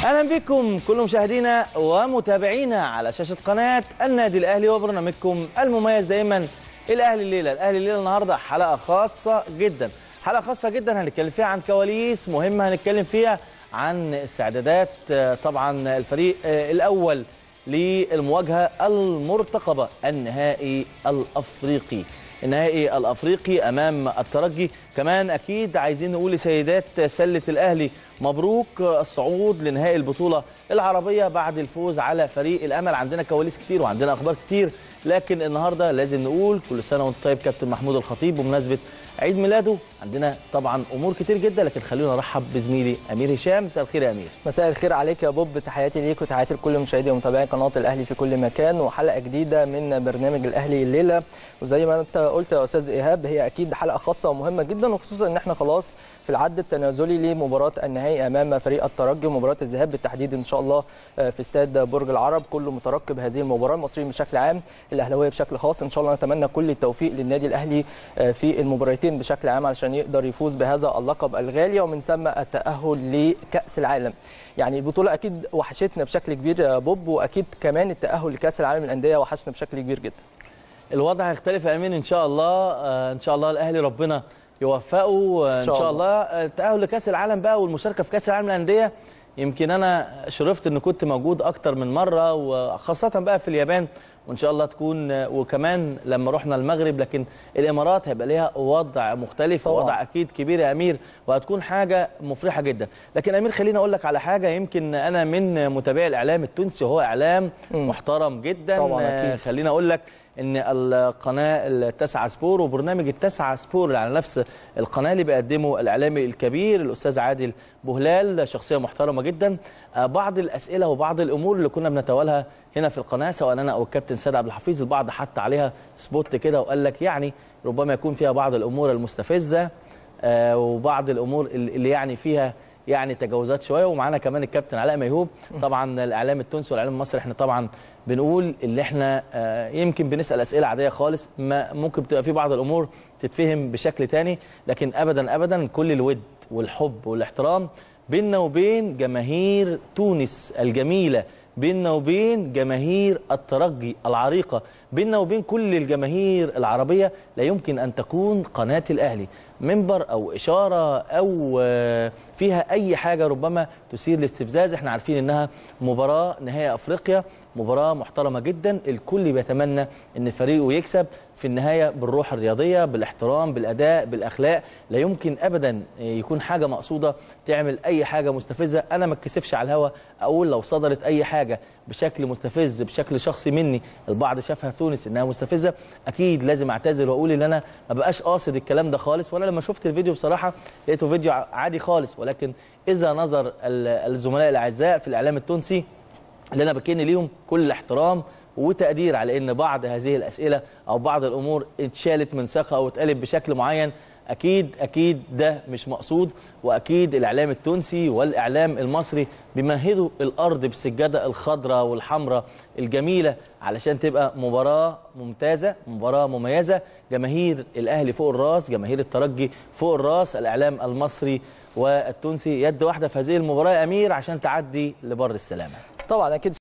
اهلا بكم كل مشاهدينا ومتابعينا على شاشه قناه النادي الاهلي وبرنامجكم المميز دائما الاهلي الليله الاهلي الليله النهارده حلقه خاصه جدا حلقه خاصه جدا هنتكلم فيها عن كواليس مهمه هنتكلم فيها عن استعدادات طبعا الفريق الاول للمواجهه المرتقبه النهائي الافريقي النهائي الافريقي امام الترجي كمان اكيد عايزين نقول لسيدات سله الاهلي مبروك الصعود لنهائي البطوله العربيه بعد الفوز على فريق الامل عندنا كواليس كتير وعندنا اخبار كتير لكن النهارده لازم نقول كل سنه وانت طيب كابتن محمود الخطيب بمناسبه عيد ميلاده عندنا طبعا امور كتير جدا لكن خلونا نرحب بزميلي امير هشام مساء الخير يا امير مساء الخير عليك يا بوب تحياتي ليك وتحياتي لكل مشاهدي ومتابعي قناه الاهلي في كل مكان وحلقه جديده من برنامج الاهلي الليله وزي ما انت قلت يا استاذ ايهاب هي اكيد حلقه خاصه ومهمه جدا وخصوصا ان احنا خلاص في العد التنازلي لمباراه النهائي امام فريق الترجي ومباراه الذهاب بالتحديد ان شاء الله في استاد برج العرب كله مترقب هذه المباراه المصريين بشكل عام الاهلاويه بشكل خاص ان شاء الله نتمنى كل التوفيق للنادي الاهلي في المباراتين بشكل عام علشان يقدر يفوز بهذا اللقب الغالي ومن ثم التاهل لكاس العالم يعني البطوله اكيد وحشتنا بشكل كبير يا بوب واكيد كمان التاهل لكاس العالم للانديه وحشنا بشكل كبير جدا الوضع هيختلف يا امين ان شاء الله ان شاء الله الاهلي ربنا يوفقه ان شاء, شاء الله التاهل لكاس العالم بقى والمشاركه في كاس العالم للانديه يمكن انا شرفت ان كنت موجود اكتر من مره وخاصه بقى في اليابان وان شاء الله تكون وكمان لما رحنا المغرب لكن الامارات هيبقى ليها وضع مختلف طبعا. وضع اكيد كبير يا امير وهتكون حاجه مفرحه جدا لكن امير خليني اقول لك على حاجه يمكن انا من متابعي الاعلام التونسي وهو اعلام م. محترم جدا طبعا أكيد. خليني اقول لك ان القناه التاسعه سبور وبرنامج التاسعه سبور على نفس القناه اللي بيقدمه الاعلامي الكبير الاستاذ عادل بهلال شخصيه محترمه جدا بعض الاسئله وبعض الامور اللي كنا بنتوالها هنا في القناه سواء انا او الكابتن سيد عبد الحفيظ البعض حط عليها سبوت كده وقال لك يعني ربما يكون فيها بعض الامور المستفزه وبعض الامور اللي يعني فيها يعني تجاوزات شويه ومعانا كمان الكابتن علاء ميهوب طبعا الاعلام التونسي والاعلام المصري احنا طبعا بنقول اللي احنا يمكن بنسال اسئله عاديه خالص ما ممكن تبقى في بعض الامور تتفهم بشكل تاني لكن ابدا ابدا كل الود والحب والاحترام بيننا وبين جماهير تونس الجميله بيننا وبين جماهير الترجي العريقه بيننا وبين كل الجماهير العربيه لا يمكن ان تكون قناه الاهلي منبر او اشاره او فيها اي حاجه ربما تثير الاستفزاز احنا عارفين انها مباراه نهائي افريقيا مباراه محترمه جدا الكل بيتمنى ان فريقه يكسب في النهايه بالروح الرياضيه بالاحترام بالاداء بالاخلاق لا يمكن ابدا يكون حاجه مقصوده تعمل اي حاجه مستفزه انا ما اتكسفش على الهوا اقول لو صدرت اي حاجه بشكل مستفز بشكل شخصي مني البعض شافها في تونس انها مستفزه اكيد لازم اعتذر واقول ان انا ما بقاش قاصد الكلام ده خالص وانا لما شفت الفيديو بصراحه لقيته فيديو عادي خالص ولكن اذا نظر الزملاء الاعزاء في الاعلام التونسي اللي انا بكن ليهم كل احترام وتقدير على ان بعض هذه الاسئله او بعض الامور اتشالت من ساقها او اتقلب بشكل معين اكيد اكيد ده مش مقصود واكيد الاعلام التونسي والاعلام المصري بيمهدوا الارض بالسجاده الخضراء والحمراء الجميله علشان تبقى مباراه ممتازه مباراه مميزه جماهير الاهلي فوق الراس جماهير الترجي فوق الراس الاعلام المصري والتونسي يد واحده في هذه المباراه يا امير عشان تعدي لبر السلامه طبعا اكيد